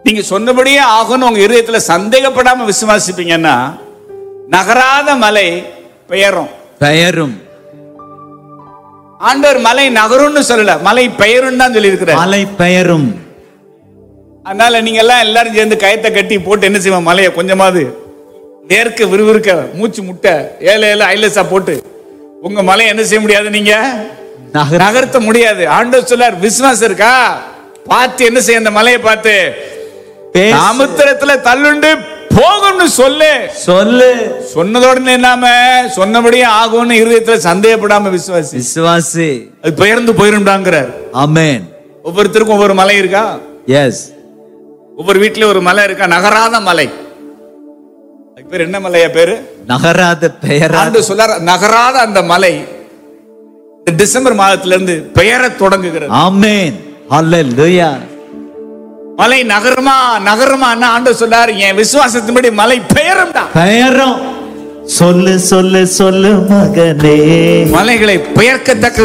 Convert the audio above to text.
நீங்க சொன்னபடியே ஆகும்னு உங்க இருதயத்துல சந்தேகப்படாம விசுவாசிப்பீங்கன்னா நகராத மலை பெயரும் பெயரும் ஆண்டவர் மலை நகரும்னு சொல்லல மலை பெயரும் தான் சொல்லியிருக்கிறார் மலை பெயரும் அதனால நீங்க எல்லாம் எல்லாரும் சேர்ந்து கயத்தை கட்டி போட்டு என்ன செய்வோம் மலையை கொஞ்சமாவது நேர்க்க விறுவிறுக்க மூச்சு முட்டை ஏழை ஏழை ஐலசா போட்டு உங்க மலையை என்ன செய்ய முடியாது நீங்க நகர நகர்த்த முடியாது ஆண்டவர் சொல்லார் விசுவாசம் இருக்கா பார்த்து என்ன செய்ய அந்த மலையை பார்த்து பேசு. சமுத்திரத்துல தள்ளுண்டு போகும்னு சொல்லு சொல்லு சொன்னதோட நின்னாம சொன்னபடியே ஆகும்னு இருதயத்துல சந்தேகப்படாம விசுவாசி விசுவாசி அது பெயர்ந்து போயிரும்டாங்கிறார் ஆமென் ஒவ்வொருத்தருக்கும் ஒவ்வொரு மலை இருக்கா எஸ் ஒவ்வொரு வீட்லயும் ஒரு மலை இருக்கா நகராத மலை அதுக்கு பேர் என்ன மலையா பேரு நகராத பெயராத ஆண்டு சொல்லார் நகராத அந்த மலை இந்த டிசம்பர் மாதத்துல இருந்து பெயர தொடங்குகிறது ஆமென் ஹalleluya மலை நகருமா நகருமா ஆண்டு சொல்லார் என் விசுவாசத்தின்படி மலை பெயரும்டா பெயரும் சொல்லு சொல்லு சொல்லு மகனே மலைகளை பெயர்க்கத்தக்க